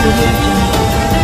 audio jungle.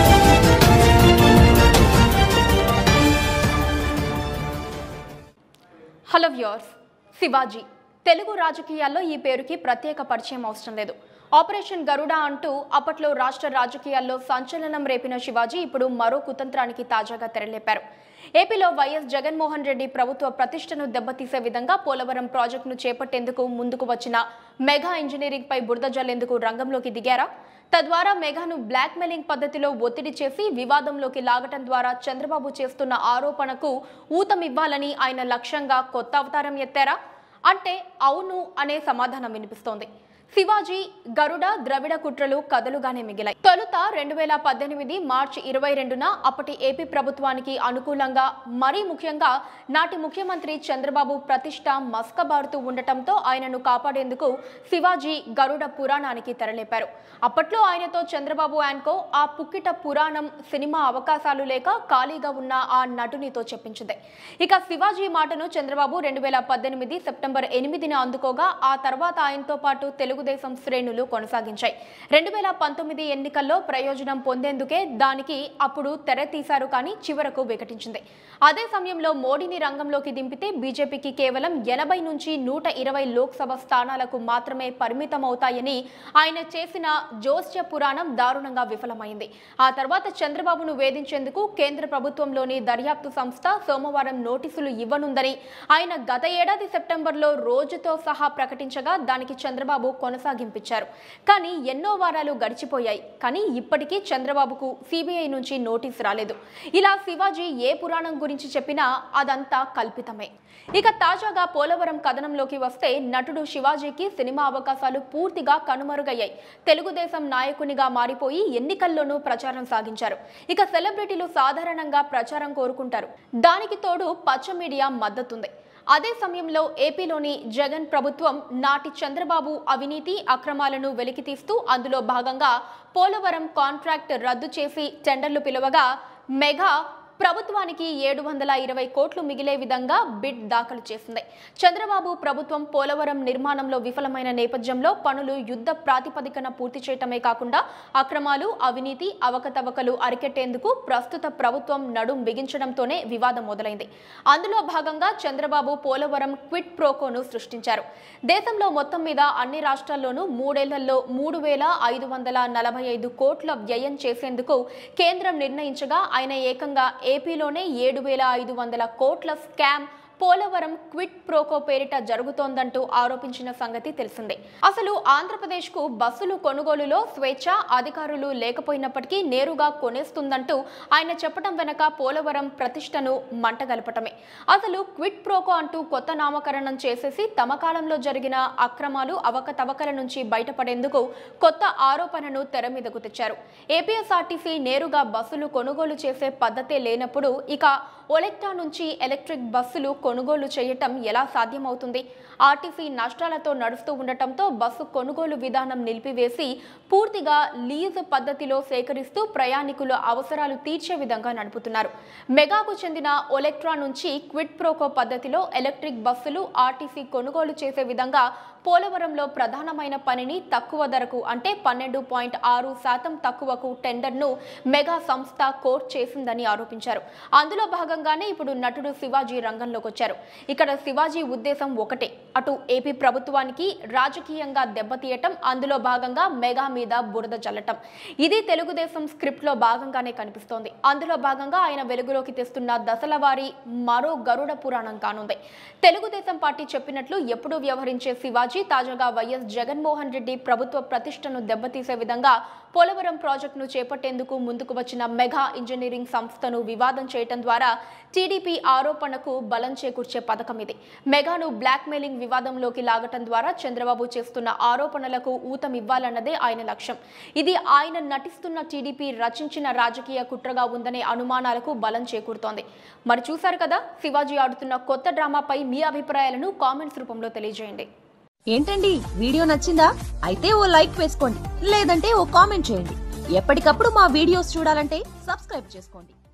Hello viewers Shivaji Telugu రాజకీయాల్లో ఈ పేరుకి ప్రత్యేక పరిచయం అవసరం లేదు ఆపరేషన్ గరుడ అంటూ అప్పట్లో రాష్ట్ర రాజకీయాల్లో సంచలనం రేపిన శివాజీ ఇప్పుడు మరో కుతంత్రానికి తాజాగా తెరలేపారు ఏపీలో వైఎస్ జగన్మోహన్ రెడ్డి ప్రభుత్వ ప్రతిష్టను దెబ్బతీసే విధంగా పోలవరం ప్రాజెక్టును చేపట్టేందుకు ముందుకు వచ్చిన మెగా ఇంజనీరింగ్ పై బురద జల్లేందుకు రంగంలోకి దిగారా తద్వారా మెగాను బ్లాక్మెయిలింగ్ పద్ధతిలో ఒత్తిడి చేసి వివాదంలోకి లాగటం ద్వారా చంద్రబాబు చేస్తున్న ఆరోపణకు ఊతమివ్వాలని ఆయన లక్ష్యంగా కొత్త అవతారం ఎత్తారా అంటే అవును అనే సమాధానం వినిపిస్తోంది శివాజీ గరుడ ద్రవిడ కుట్రలు కథలుగానే మిగిలాయి తొలుత రెండు వేల పద్దెనిమిది మార్చి ఇరవై రెండున అప్పటి ఏపీ ప్రభుత్వానికి అనుకూలంగా మరీ ముఖ్యంగా నాటి ముఖ్యమంత్రి చంద్రబాబు ప్రతిష్ట మస్కబారుతూ ఉండటంతో ఆయనను కాపాడేందుకు శివాజీ గరుడ పురాణానికి తెరలేపారు అప్పట్లో ఆయనతో చంద్రబాబు యాన్కో ఆ పుక్కిట పురాణం సినిమా అవకాశాలు లేక ఖాళీగా ఉన్న ఆ నటునితో చెప్పించింది ఇక శివాజీ మాటను చంద్రబాబు రెండు వేల పద్దెనిమిది సెప్టెంబర్ ఎనిమిదిన అందుకోగా ఆ తర్వాత ఆయనతో పాటు తెలుగుదేశం శ్రేణులు కొనసాగించాయి రెండు వేల పంతొమ్మిది ఎన్నికల్లో ప్రయోజనం పొందేందుకే దానికి అప్పుడు తెర తీశారు కానీ చివరకు వికటించింది అదే సమయంలో మోడీని రంగంలోకి దింపితే బీజేపీకి కేవలం ఎనభై నుంచి నూట ఇరవై లోక్సభ స్థానాలకు మాత్రమే పరిమితమవుతాయని ఆయన చేసిన జోస్య పురాణం దారుణంగా విఫలమైంది ఆ తర్వాత చంద్రబాబును వేధించేందుకు కేంద్ర ప్రభుత్వంలోని దర్యాప్తు సంస్థ సోమవారం నోటీసులు ఇవ్వనుందని ఆయన గత ఏడాది సెప్టెంబర్లో రోజుతో సహా ప్రకటించగా దానికి చంద్రబాబు కొనసాగింపించారు కానీ ఎన్నో వారాలు గడిచిపోయాయి కానీ ఇప్పటికీ చంద్రబాబుకు సిబిఐ నుంచి నోటీస్ రాలేదు ఇలా శివాజీ ఏ పురాణం గురించి చెప్పినా అదంతా కల్పితమే ఇక తాజాగా పోలవరం కథనంలోకి వస్తే నటుడు శివాజీకి సినిమా అవకాశాలు పూర్తిగా కనుమరుగయ్యాయి తెలుగుదేశం నాయకునిగా మారిపోయి ఎన్నికల్లోనూ ప్రచారం సాగించారు ఇక సెలబ్రిటీలు సాధారణంగా ప్రచారం కోరుకుంటారు దానికి తోడు పచ్చ మీడియా మద్దతుంది అదే సమయంలో ఏపీలోని జగన్ ప్రభుత్వం నాటి చంద్రబాబు అవినీతి అక్రమాలను వెలికితీస్తూ అందులో భాగంగా పోలవరం కాంట్రాక్ట్ రద్దు చేసి టెండర్లు పిలవగా మెగా ప్రభుత్వానికి ఏడు వందల ఇరవై కోట్లు మిగిలే విధంగా బిడ్ దాఖలు చేసింది చంద్రబాబు ప్రభుత్వం పోలవరం నిర్మాణంలో విఫలమైన నేపథ్యంలో పనులు యుద్ధ ప్రాతిపదికన పూర్తి చేయటమే కాకుండా అక్రమాలు అవినీతి అవకతవకలు అరికెట్టేందుకు ప్రస్తుత ప్రభుత్వం నడుం బిగించడంతోనే వివాదం మొదలైంది అందులో భాగంగా చంద్రబాబు పోలవరం క్విట్ ప్రోకోను సృష్టించారు దేశంలో మొత్తం మీద అన్ని రాష్ట్రాల్లోనూ మూడేళ్లలో మూడు వేల ఐదు వందల నలభై ఐదు కోట్ల వ్యయం చేసేందుకు కేంద్రం నిర్ణయించగా ఆయన ఏకంగా ఏపీలోనే ఏడు వేల ఐదు వందల కోట్ల స్కామ్ పోలవరం క్విట్ ప్రోకో పేరిట జరుగుతోందంటూ ఆరోపించిన సంగతి తెలిసిందే అసలు ఆంధ్రప్రదేశ్కు బస్సులు కొనుగోలులో స్వేచ్ఛ అధికారులు లేకపోయినప్పటికీ నేరుగా కొనేస్తుందంటూ ఆయన చెప్పడం వెనక పోలవరం ప్రతిష్టను మంటగలపటమే అసలు క్విట్ ప్రోకో అంటూ కొత్త నామకరణం చేసేసి తమ కాలంలో జరిగిన అక్రమాలు అవకతవకల నుంచి బయటపడేందుకు కొత్త ఆరోపణను తెర మీదకు తెచ్చారు ఏపీఎస్ఆర్టీసీ నేరుగా బస్సులు కొనుగోలు చేసే పద్ధతే లేనప్పుడు ఇక ఒలెక్టా నుంచి ఎలక్ట్రిక్ బస్సులు కొనుగోలు చేయటం ఎలా సాధ్యమవుతుంది ఆర్టీసీ నష్టాలతో నడుస్తూ ఉండటంతో బస్సు కొనుగోలు విధానం నిలిపివేసి పూర్తిగా లీజ్ పద్ధతిలో సేకరిస్తూ ప్రయాణికుల అవసరాలు తీర్చే విధంగా నడుపుతున్నారు మెగాకు చెందిన ఒలెక్ట్రా నుంచి క్విడ్ ప్రోకో పద్ధతిలో ఎలక్ట్రిక్ బస్సులు ఆర్టీసీ కొనుగోలు చేసే విధంగా పోలవరంలో ప్రధానమైన పనిని తక్కువ ధరకు అంటే పన్నెండు పాయింట్ ఆరు శాతం తక్కువకు టెండర్ను మెగా సంస్థ కోర్ట్ చేసిందని ఆరోపించారు అందులో భాగంగానే ఇప్పుడు నటుడు శివాజీ రంగంలోకి వచ్చారు ఇక్కడ శివాజీ ఉద్దేశం ఒకటే అటు ఏపీ ప్రభుత్వానికి రాజకీయంగా దెబ్బతీయటం అందులో భాగంగా మెగా మీద బురద చల్లటం ఇది తెలుగుదేశం స్క్రిప్ట్లో భాగంగానే కనిపిస్తోంది అందులో భాగంగా ఆయన వెలుగులోకి తెస్తున్న దశలవారి మరో గరుడ పురాణం కానుంది తెలుగుదేశం పార్టీ చెప్పినట్లు ఎప్పుడూ వ్యవహరించే శివాజీ తాజాగా వైఎస్ జగన్మోహన్ రెడ్డి ప్రభుత్వ ప్రతిష్టను దెబ్బతీసే విధంగా పోలవరం ప్రాజెక్టును చేపట్టేందుకు ముందుకు వచ్చిన మెగా ఇంజనీరింగ్ సంస్థను వివాదం చేయటం ద్వారా టీడీపీ ఆరోపణకు బలం చేకూర్చే పథకం ఇది మెగాను బ్లాక్మెయిలింగ్ వివాదంలోకి లాగటం ద్వారా చంద్రబాబు చేస్తున్న ఆరోపణలకు ఊతం ఇవ్వాలన్నదే ఆయన లక్ష్యం ఇది ఆయన నటిస్తున్న టీడీపీ రచించిన రాజకీయ కుట్రగా ఉందనే అనుమానాలకు బలం చేకూరుతోంది మరి చూశారు కదా శివాజీ ఆడుతున్న కొత్త డ్రామాపై మీ అభిప్రాయాలను కామెంట్స్ రూపంలో తెలియజేయండి ఏంటండి వీడియో నచ్చిందా అయితే ఓ లైక్ వేసుకోండి లేదంటే ఓ కామెంట్ చేయండి ఎప్పటికప్పుడు మా వీడియోస్ చూడాలంటే సబ్స్క్రైబ్ చేసుకోండి